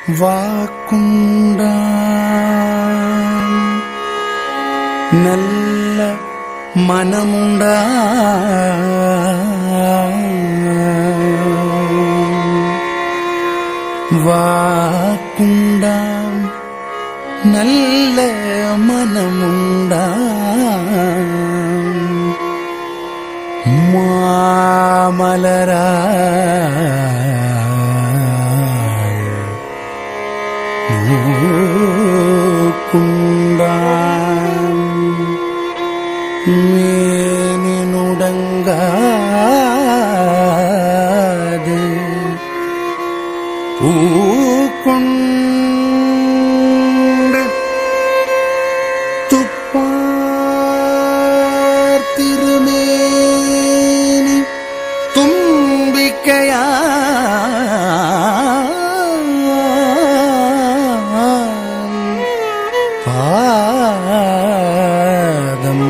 வாக்குண்டா நல்ல மனமுண்டா வாக்குண்டா நல்ல மனமுண்டா மாமலராய் நோக்குண்டான் மேனினுடங்காது பூக்கொண்டு துப்பார் திருமேனி தும்பிக்கையா பாதம்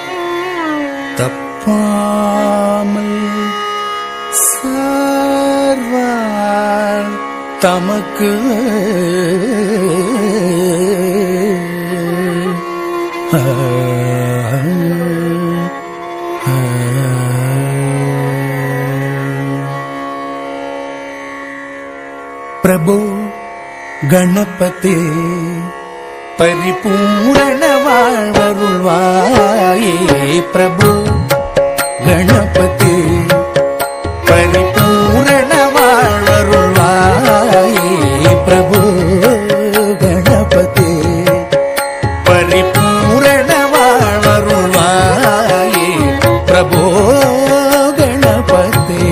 தப்பாமல் சார்வார் தமக்கு பிரபு கணபதி பரிபூரண வாழ்வருள்வாயே பிரபு கணபதி பரிபூரண வாழ்வருள்வாயே பிரபு கணபதி பரிபூரண வாழ்வருள்வாயே பிரபு கணபதி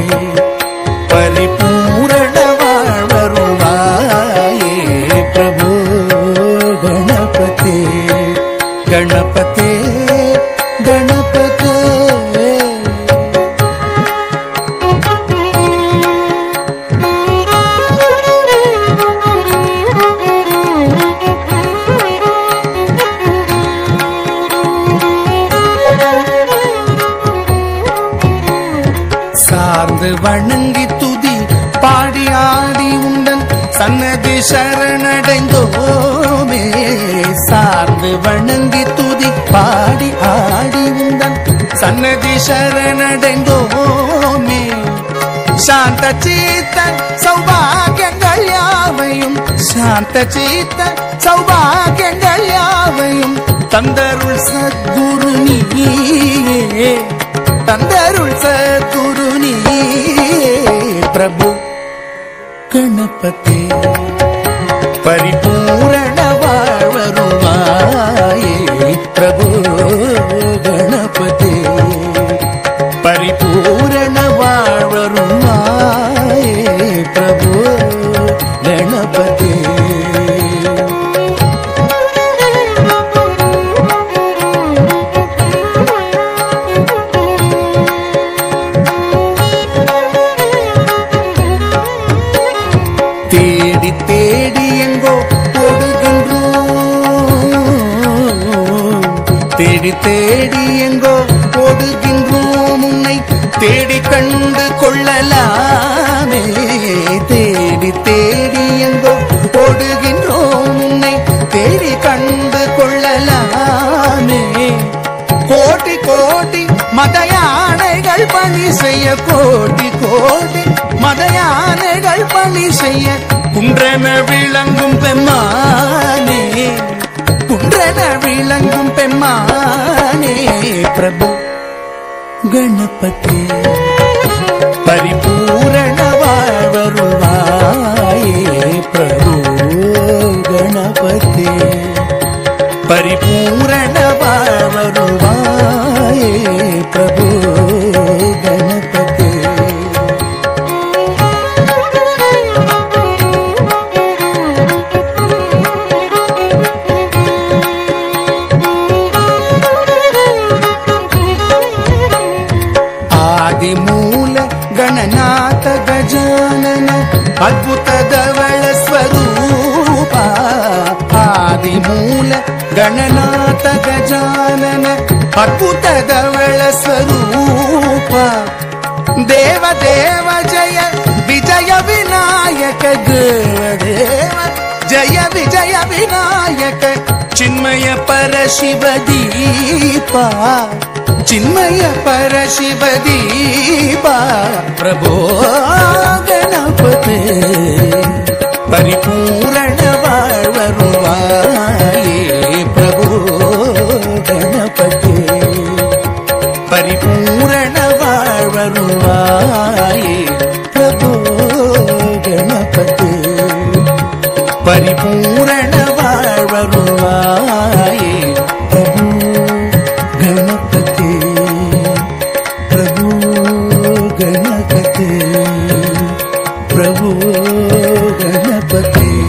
பரிபூரண வாழ்வருள்வாயே பிரபு கணபதி கணபதி கணபதி சார்ந்து வணங்கி துதி பாடி ஆடி உண்டன் சன்னதி சரணடைந்தோமே சார்ந்து வணங்கி துதி பாடி ஆடி உண்டன் சன்னதி சரணடைந்தோமே சாந்த சீத்தன் சௌபாகியங்கள் யாவையும் சாந்த சீத்தன் சௌபாகியங்கள் யாவையும் தந்தருள் சத்குரு நீயே தந்தருள் சத்குரு நீயே பிரபு கணபதி பரிபூரண வாழ்வருவாயே பிரபு கணபதி பரிபூரண வாழ்வருவாயே பிரபு கணபதி தேடி தேடி எங்கோ ஓடுகின்றோம் தேடி தேடி எங்கோ ஓடுகின்றோம் உன்னை தேடி கண்டு கொள்ளலாமே தேடி தேடி எங்கோ ஓடுகின்றோம் உன்னை தேடி கண்டு கொள்ளலாமே கோடி கோடி மத யானைகள் பணி செய்ய கோடி கோடி மத யானைகள் பணி செய்ய குன்றென விளங்கும் பெம்மானே குன்றென விளங்கும் பெம்மானே பிரபு கணபதி பரிபூரண வாழ்வருள்வாயே பிரபு கணபதி பரிபூரண வாழ்வருள்வாயே பிரபு கணபதி ಆದಿಮೂಲ ಗಣನಾಥ ಗಜಾನನ ಅದ್ಭುತದವಳ ಸ್ವರೂಪ ಆದಿಮೂಲ ಗಣನಾಥ ಗಜಾನನ ಅದ್ಭುತದವಳ ಸ್ವರೂಪ ದೇವ ದೇವ ಜಯ ವಿಜಯ ವಿನಾಯಕ ದೇವ ದೇವ ಜಯ ವಿಜಯ ವಿನಾಯಕ ಚಿನ್ಮಯ ಪರ ಶಿವ ದೀಪ ಚಿನ್ಮಯ ಪರ ಶಿವ ದೀಪ ಪ್ರಭೋ ಗಣಪತಿ ಪರಿಪೂರ್ಣ வாழ்வருவாயே பிரபு கணபதி பரிபூரண வாழ்வருவாயே பிரபு கணபதி பரிபூரண வாழ்வருவாயே பிரபு கணபதி பிரபு கணபதி பிரபு கணபதி